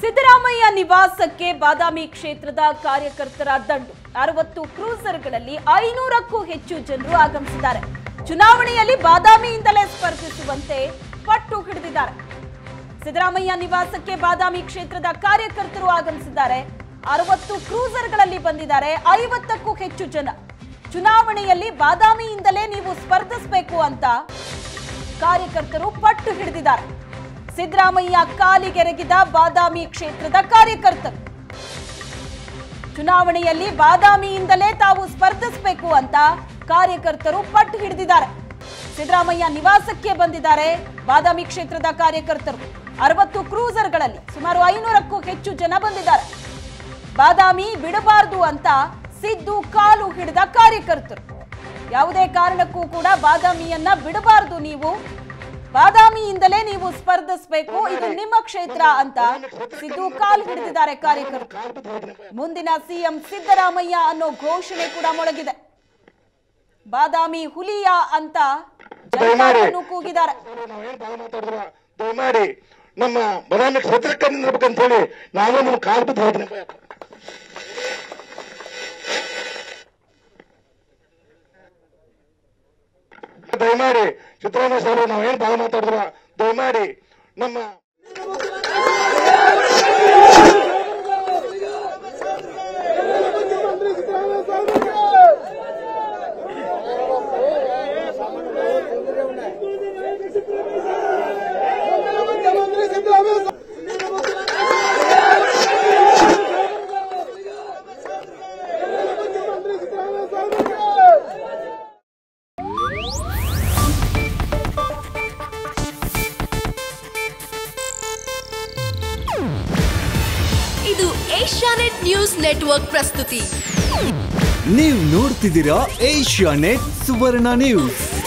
ಸಿದ್ದರಾಮಯ್ಯ ನಿವಾಸಕ್ಕೆ ಬಾದಾಮಿ ಕ್ಷೇತ್ರದ ಕಾರ್ಯಕರ್ತರ ದಂಡು ಅರವತ್ತು ಕ್ರೂಸರ್ಗಳಲ್ಲಿ ಐನೂರಕ್ಕೂ ಹೆಚ್ಚು ಜನರು ಆಗಮಿಸಿದ್ದಾರೆ ಚುನಾವಣೆಯಲ್ಲಿ ಬಾದಾಮಿಯಿಂದಲೇ ಸ್ಪರ್ಧಿಸುವಂತೆ ಪಟ್ಟು ಹಿಡಿದಿದ್ದಾರೆ ಸಿದ್ದರಾಮಯ್ಯ ನಿವಾಸಕ್ಕೆ ಬಾದಾಮಿ ಕ್ಷೇತ್ರದ ಕಾರ್ಯಕರ್ತರು ಆಗಮಿಸಿದ್ದಾರೆ ಅರವತ್ತು ಕ್ರೂಸರ್ಗಳಲ್ಲಿ ಬಂದಿದ್ದಾರೆ ಐವತ್ತಕ್ಕೂ ಹೆಚ್ಚು ಜನ ಚುನಾವಣೆಯಲ್ಲಿ ಬಾದಾಮಿಯಿಂದಲೇ ನೀವು ಸ್ಪರ್ಧಿಸಬೇಕು ಅಂತ ಕಾರ್ಯಕರ್ತರು ಪಟ್ಟು ಹಿಡಿದಿದ್ದಾರೆ ಸಿದ್ದರಾಮಯ್ಯ ಕಾಲಿಗೆರಗಿದ ಬಾದಾಮಿ ಕ್ಷೇತ್ರದ ಕಾರ್ಯಕರ್ತರು ಚುನಾವಣೆಯಲ್ಲಿ ಬಾದಾಮಿಯಿಂದಲೇ ತಾವು ಸ್ಪರ್ಧಿಸಬೇಕು ಅಂತ ಕಾರ್ಯಕರ್ತರು ಪಟ್ಟು ಹಿಡಿದಿದ್ದಾರೆ ಸಿದ್ದರಾಮಯ್ಯ ನಿವಾಸಕ್ಕೆ ಬಂದಿದ್ದಾರೆ ಬಾದಾಮಿ ಕ್ಷೇತ್ರದ ಕಾರ್ಯಕರ್ತರು ಅರವತ್ತು ಕ್ರೂಸರ್ಗಳಲ್ಲಿ ಸುಮಾರು ಐನೂರಕ್ಕೂ ಹೆಚ್ಚು ಜನ ಬಂದಿದ್ದಾರೆ ಬಾದಾಮಿ ಬಿಡಬಾರದು ಅಂತ ಸಿದ್ದು ಕಾಲು ಹಿಡಿದ ಕಾರ್ಯಕರ್ತರು ಯಾವುದೇ ಕಾರಣಕ್ಕೂ ಕೂಡ ಬಾದಾಮಿಯನ್ನ ಬಿಡಬಾರದು ನೀವು ಬಾದಾಮಿಯಿಂದಲೇ ನೀವು ಸ್ಪರ್ಧಿಸಬೇಕು ಇದು ನಿಮ್ಮ ಕ್ಷೇತ್ರ ಅಂತ ಸಿದ್ದು ಕಾಲು ಹಿಡಿದಿದ್ದಾರೆ ಕಾರ್ಯಕರ್ತರು ಮುಂದಿನ ಸಿಎಂ ಸಿದ್ದರಾಮಯ್ಯ ಅನ್ನೋ ಘೋಷಣೆ ಕೂಡ ಮೊಳಗಿದೆ ಬಾದಾಮಿ ಹುಲಿಯ ಅಂತ ಜನತಾದಳನ್ನು ಕೂಗಿದ್ದಾರೆ ನಾವೇನ್ ಭಾಳ ಮಾತಾಡಿದ್ರ ದಯಮಾಡಿ ನಮ್ಮ ಬದಾಮಿ ಕ್ಷೇತ್ರಕ್ಕೆ ನಿಲ್ಬೇಕಂತ ಹೇಳಿ ನಾನು ನಿಮ್ ಕಾಲ್ ಬಿದ್ದು ಹೋಗ್ತೀನಿ ದಯಮಾಡಿ ಸಿದ್ದರಾಮಯ್ಯ ಸಾಹೇಬ್ ನಾವೇನ್ ಭಾಳ ಮಾತಾಡಿದ್ರ ದಯಮಾಡಿ ನಮ್ಮ ಇದು ಏಷ್ಯಾನೆಟ್ ನ್ಯೂಸ್ ನೆಟ್ವರ್ಕ್ ಪ್ರಸ್ತುತಿ ನೀವು ನೋಡ್ತಿದ್ದೀರಾ ಏಷ್ಯಾ ನೆಟ್ ಸುವರ್ಣ ನ್ಯೂಸ್